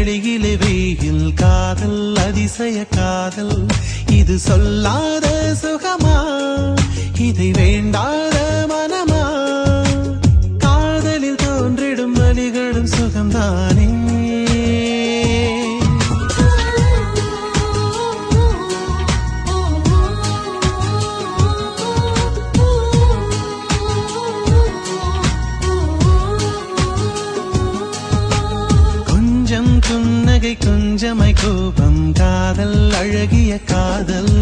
வெளியிலே வெயில் காதல் அதிசய காதல் இது சொல்லாத சுகமா இதை வேண்டாத மனமா காதலில் தோன்றிடும் வலிகளும் சுகம்தானே கொஞ்சம் புன்னகை கொஞ்சமை கோபம் காதல் அழகிய காதல்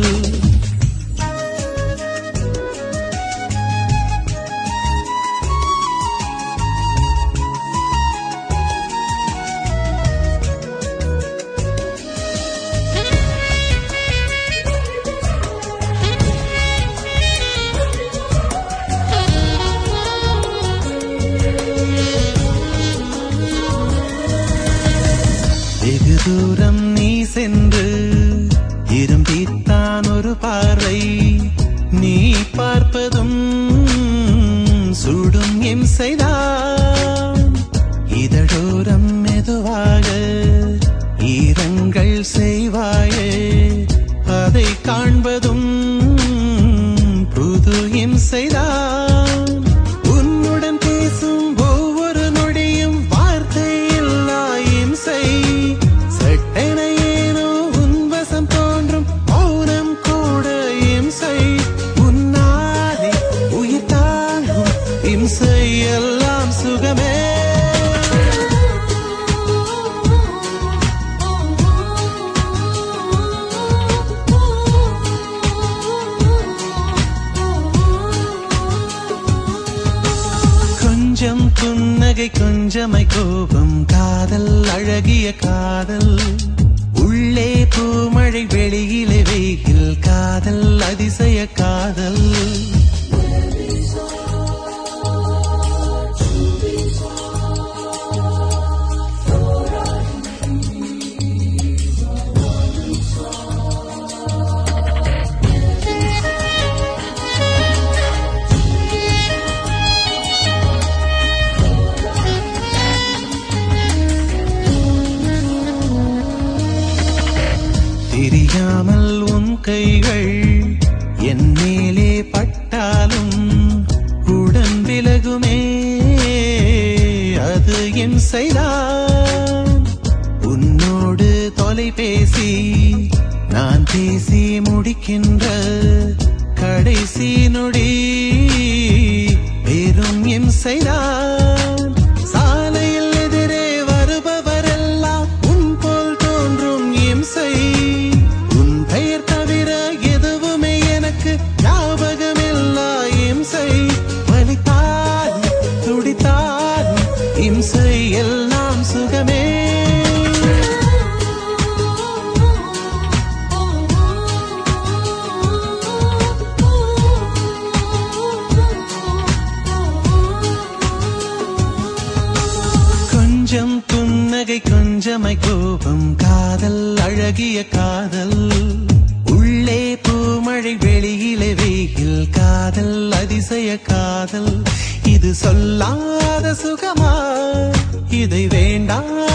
வெகு தூரம் நீ சென்று இரும்பித்தான் ஒரு பார்வை நீ பார்ப்பதும் சுடும் இம்சைதான் இதழோரம் மெதுவாக ஈரங்கள் செய்வாயே அதை காண்பதும் புது இம்சைதான் உன்னுடன் பேசும் ஒவ்வொரு நொடியும் வார்த்தை இல்லா இம்சை சட்டென ஏனோ உன் வசம் தோன்றும் மௌனம் கூட இம்சை உன்னாலே உயிர் தாங்கும் இம்சை எல்லாம் சுகமே கொஞ்சம் புன்னகை கொஞ்சமை கோபம் காதல் அழகிய காதல் உள்ளே பூமழை வெளியிலே வெயில் காதல் அதிசய காதல் தெரியாமல் உன் கைகள் என் மேலே பட்டாலும் உடன் விலகுமே அது என் செய்தான் உன்னோடு தொலைபேசி நான் பேசி முடிக்கின்ற கடைசி நொடி வெறும் இம்சைதான் சாலையில் எதிரே வருபவரெல்லாம் உன் போல் தோன்றும் இம்சை உன் பெயர் தவிர எதுவுமே எனக்கு ஞாபகமில்லா இம்சை வலித்தால் துடித்தால் இம்சை எல்லாம் சுகமே கொஞ்சம் புன்னகை கொஞ்சமை கோபம் காதல் அழகிய காதல் உள்ளே பூமழை வெளியிலே வெயில் காதல் அதிசய காதல் இது சொல்லாத சுகமா இதை வேண்டாம்